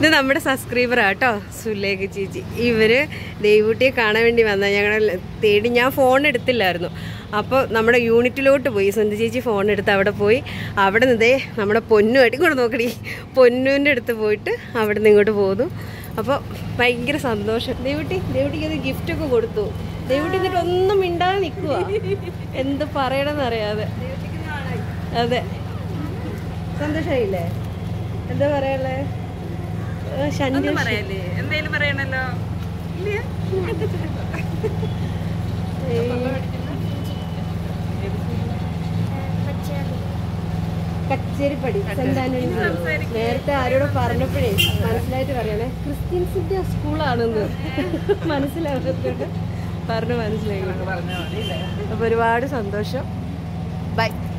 ഇത് നമ്മുടെ സബ്സ്ക്രൈബർ ആട്ടോ സുലേഖ ചേച്ചി ഇവര് ദേവൂട്ടിയെ കാണാൻ വേണ്ടി വന്ന ഞങ്ങൾ തേടി ഞാൻ ഫോൺ എടുത്തില്ലായിരുന്നു അപ്പോൾ നമ്മുടെ യൂണിറ്റിലോട്ട് പോയി സ്വന്തം ചേച്ചി ഫോൺ എടുത്ത് അവിടെ പോയി അവിടെ നിന്ന് ദേ നമ്മുടെ പൊന്നുമായിട്ട് ഇങ്ങോട്ട് നോക്കടി പൊന്നുവിൻ്റെ അടുത്ത് പോയിട്ട് അവിടെ നിന്ന് ഇങ്ങോട്ട് പോന്നു അപ്പോൾ ഭയങ്കര സന്തോഷം ദേവുട്ടി ദേവുട്ടിക്ക് അത് ഗിഫ്റ്റൊക്കെ കൊടുത്തു ദേവുട്ടി എന്നിട്ട് ഒന്നും മിണ്ടാതെ നിൽക്കുക എന്ത് പറയണമെന്ന് അറിയാതെ അതെ സന്തോഷമായില്ലേ എന്താ പറയാനുള്ളേ ആ, ഷൻജു പറയല്ലേ എന്തേലും പറയണല്ലോ ഇല്ല കച്ചേരിപ്പടി സെന്റ് ആന്റണീസ് നേരത്തെ ആരോട് പറഞ്ഞപ്പോഴേ മനസ്സിലായിട്ട് പറയണേ ക്രിസ്ത്യൻസിന്റെ സ്കൂളാണെന്ന് മനസ്സിലാവുന്നുണ്ട് പറഞ്ഞു മനസ്സിലായി പറഞ്ഞ മതി അപ്പൊ ഒരുപാട് സന്തോഷം ബൈ